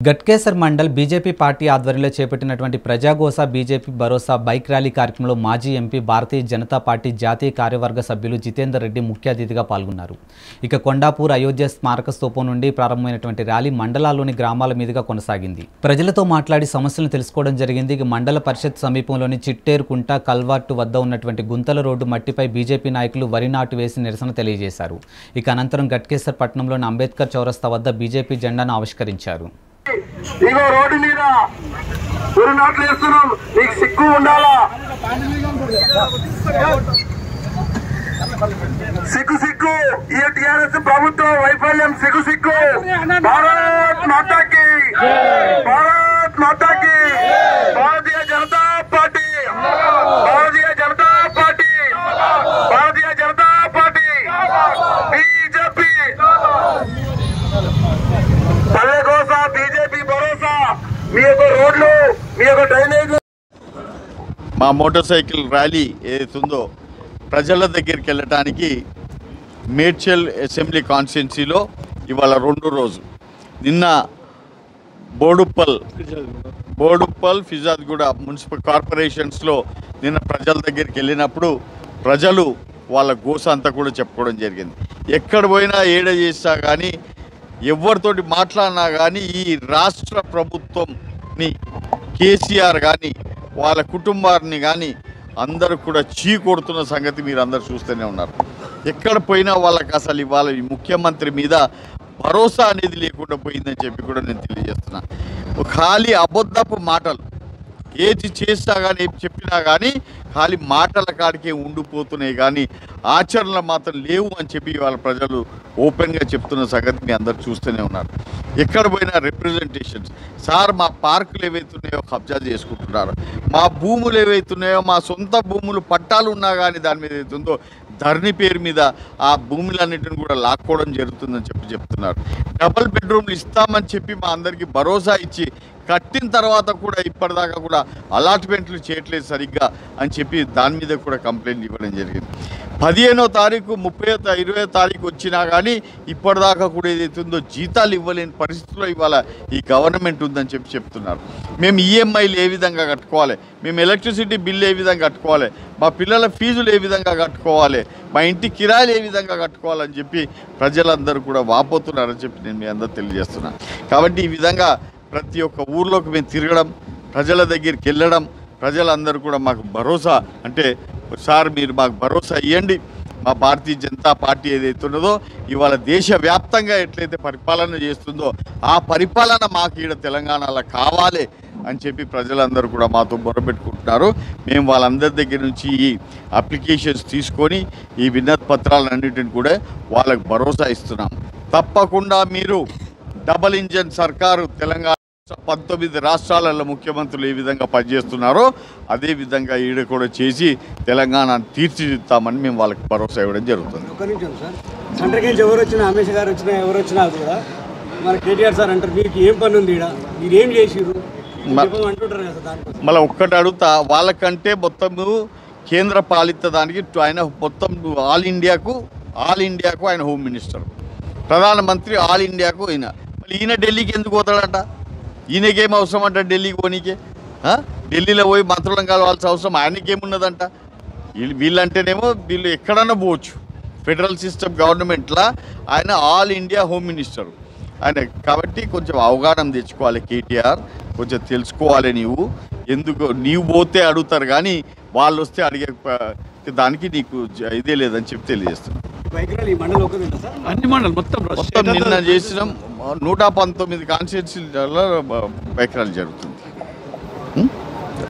Ghatkesar mandal BJP party ఆధ్వర్యంలో చేపట్టినటువంటి Prajagosa BJP భరోసా బైక్ ర్యాలీ కార్యక్రమంలో మాజీ ఎంపీ భారతీయ జనతా పార్టీ జాతీయ కార్యవర్గ సభ్యులు జితేందర్ రెడ్డి ముఖ్య అతిథిగా పాల్గొన్నారు ఇక కొండాపూర్ అయోధ్య స్మారక స్తూపం నుండి ప్రారంభమైనటువంటి ర్యాలీ మండలాల్లోని గ్రామాల మీదుగా కొనసాగింది ప్రజలతో మాట్లాడి సమస్యలను తెలుసుకోవడం జరిగింది ఇక మండల పరిషత్ సమీపంలోని చిట్టేరుకుంట కల్వార్టు వద్ద ఉన్నటువంటి గుంతల రోడ్డు మట్టిపై బీజేపీ నాయకులు వరి నాటు వేసి నిరసన తెలియజేశారు ఇక అనంతరం గట్కేసర్ పట్టణంలోని అంబేద్కర్ చౌరస్తా వద్ద బీజేపీ జెండాను ఆవిష్కరించారు ఇగో రోడ్డు మీద గురి నాట్లు వేస్తున్నాం నీకు సిగ్గు ఉండాలా సిగ్గు సిగ్గు ఈ టిఆర్ఎస్ ప్రభుత్వం వైఫల్యం సిగ్గు సిగ్గు భారత్ మాతాకి భారత్ మాతాకి Bharatiya Janata party Bharatiya Janata party Bharatiya Janata party BJP పల్లె కోసా బీజేపీ భరోసా మీ యొక్క రోడ్లు మీ యొక్క డ్రైనేజ్ మా మోటార్ సైకిల్ ర్యాలీ ఏదైతుందో ప్రజల దగ్గరికి వెళ్ళటానికి మేడ్చల్ అసెంబ్లీ కాన్స్టిట్యున్సీలో ఇవాళ రెండు రోజు నిన్న బోడుప్పల్ బోడుప్పల్ ఫిజాద్గూడ మున్సిపల్ కార్పొరేషన్స్లో నిన్న ప్రజల దగ్గరికి వెళ్ళినప్పుడు ప్రజలు వాళ్ళ గోస అంతా కూడా చెప్పుకోవడం జరిగింది ఎక్కడ పోయినా ఏడ చేసినా కానీ ఎవరితోటి మాట్లాడినా కానీ ఈ రాష్ట్ర ప్రభుత్వంని కేసీఆర్ కానీ వాళ్ళ కుటుంబాన్ని కానీ అందరూ కూడా చీ కొడుతున్న సంగతి మీరు అందరు చూస్తూనే ఉన్నారు ఎక్కడ పోయినా వాళ్ళకి అసలు ఇవాళ ఈ ముఖ్యమంత్రి మీద భరోసా అనేది లేకుండా పోయిందని చెప్పి కూడా నేను తెలియజేస్తున్నా ఖాళీ అబద్ధపు మాటలు ఏది చేసినా కానీ ఏం చెప్పినా కానీ ఖాళీ మాటల కాడికే ఉండిపోతున్నాయి కానీ ఆచరణలు మాత్రం లేవు అని చెప్పి వాళ్ళ ప్రజలు ఓపెన్గా చెప్తున్న సంగతి మీ అందరు చూస్తూనే ఉన్నారు ఎక్కడ పోయినా రిప్రజెంటేషన్స్ సార్ మా పార్కులు ఏవైతున్నాయో కబ్జా చేసుకుంటున్నారు మా భూములు ఏవైతున్నాయో మా సొంత భూములు పట్టాలు ఉన్నా కానీ దాని మీద ఏదైతుందో ధరణి పేరు మీద ఆ భూములన్నిటిని కూడా లాక్కోవడం జరుగుతుందని చెప్పి చెప్తున్నారు డబుల్ బెడ్రూమ్లు ఇస్తామని చెప్పి మా అందరికీ భరోసా ఇచ్చి కట్టిన తర్వాత కూడా ఇప్పటిదాకా కూడా అలాట్మెంట్లు చేయట్లేదు సరిగ్గా అని చెప్పి దాని మీద కూడా కంప్లైంట్ ఇవ్వడం జరిగింది పదిహేనో తారీఖు ముప్పై ఇరవై తారీఖు వచ్చినా కానీ ఇప్పటిదాకా కూడా ఏదైతుందో జీతాలు ఇవ్వలేని పరిస్థితిలో ఇవాళ ఈ గవర్నమెంట్ ఉందని చెప్పి చెప్తున్నారు మేము ఈఎంఐలు ఏ విధంగా కట్టుకోవాలి మేము ఎలక్ట్రిసిటీ బిల్ ఏ విధంగా కట్టుకోవాలి మా పిల్లల ఫీజులు ఏ విధంగా కట్టుకోవాలి మా ఇంటి కిరాయిలు ఏ విధంగా కట్టుకోవాలని చెప్పి ప్రజలందరూ కూడా వాపోతున్నారని చెప్పి నేను మీ అందరూ తెలియజేస్తున్నాను కాబట్టి ఈ విధంగా ప్రతి ఒక్క ఊర్లోకి మేము తిరగడం ప్రజల దగ్గరికి వెళ్ళడం ప్రజలందరూ కూడా మాకు భరోసా అంటే సార్ మీరు మాకు భరోసా ఇవ్వండి మా భారతీయ జనతా పార్టీ ఏదైతే ఉన్నదో ఇవాళ దేశవ్యాప్తంగా ఎట్లయితే పరిపాలన చేస్తుందో ఆ పరిపాలన మాకు ఈడ తెలంగాణలో కావాలి అని చెప్పి ప్రజలందరూ కూడా మాతో మొరపెట్టుకుంటున్నారు మేము వాళ్ళందరి దగ్గర నుంచి ఈ అప్లికేషన్స్ తీసుకొని ఈ వినతి పత్రాలన్నింటిని కూడా వాళ్ళకు భరోసా ఇస్తున్నాం తప్పకుండా మీరు డబల్ ఇంజన్ సర్కారు తెలంగాణ పంతొమ్మిది రాష్ట్రాలలో ముఖ్యమంత్రులు ఏ విధంగా పనిచేస్తున్నారో అదే విధంగా ఈడ కూడా చేసి తెలంగాణను తీర్చిదిద్దామని మేము వాళ్ళకి భరోసా ఇవ్వడం జరుగుతుంది ఒక్క నిమిషం సార్ సెంటర్ నుంచి ఎవరు వచ్చినా అమిత్ గారు వచ్చినా ఎవరు వచ్చినా కూడా మన కేటీఆర్ సార్ అంటారు మీకు ఏం పని ఉంది ఇక్కడ మీరు ఏం చేసిర్రు మ- చెప్పమని అంటుంటారు కదా సార్ దానికోసం మళ్ళీ ఒక్కటి అడుగుతా వాళ్ళకంటే మొత్తము కేంద్ర పాలిత దానికి టు- ఆయన మొత్తం ఆల్ ఇండియాకు ఆల్ ఇండియాకు ఆయన హోమ్ మినిస్టర్ ప్రధానమంత్రి ఆల్ ఇండియాకు ఈయన మళ్ళీ ఈయన ఢిల్లీకి ఎందుకు పోతాడంట ఈయనకేం అవసరం అంట ఢిల్లీకి పోనీకే ఆ? ఢిల్లీలో పోయి మంత్రులను కలవాల్సిన అవసరం ఆయనకేమున్నదంట వీళ్ళు వీళ్ళంటేనేమో వీళ్ళు ఎక్కడన్నా పోవచ్చు ఫెడరల్ సిస్టమ్ గవర్నమెంట్లో ఆయన ఆల్ ఇండియా హోమ్ మినిస్టర్ ఆయన కాబట్టి కొంచెం అవగాహన తెచ్చుకోవాలి కేటీఆర్ కొంచెం తెలుసుకోవాలి నీవు ఎందుకు నీవు పోతే అడుగుతారు కానీ వాళ్ళు వస్తే అడిగే ప- దానికి నీకు జ- ఇదే లేదని చెప్పి తెలియజేస్తున్నాను బైక్ ర్యాలీ ఈ మండలం ఒక్కది ఉందా సార్ అన్ని మండలి మొత్తం మొత్తం నిన్న చేసిన నూట పంతొమ్మిది కాన్స్టిట్యూన్సీలలో బైక్ ర్యాలీ జరుగుతుంది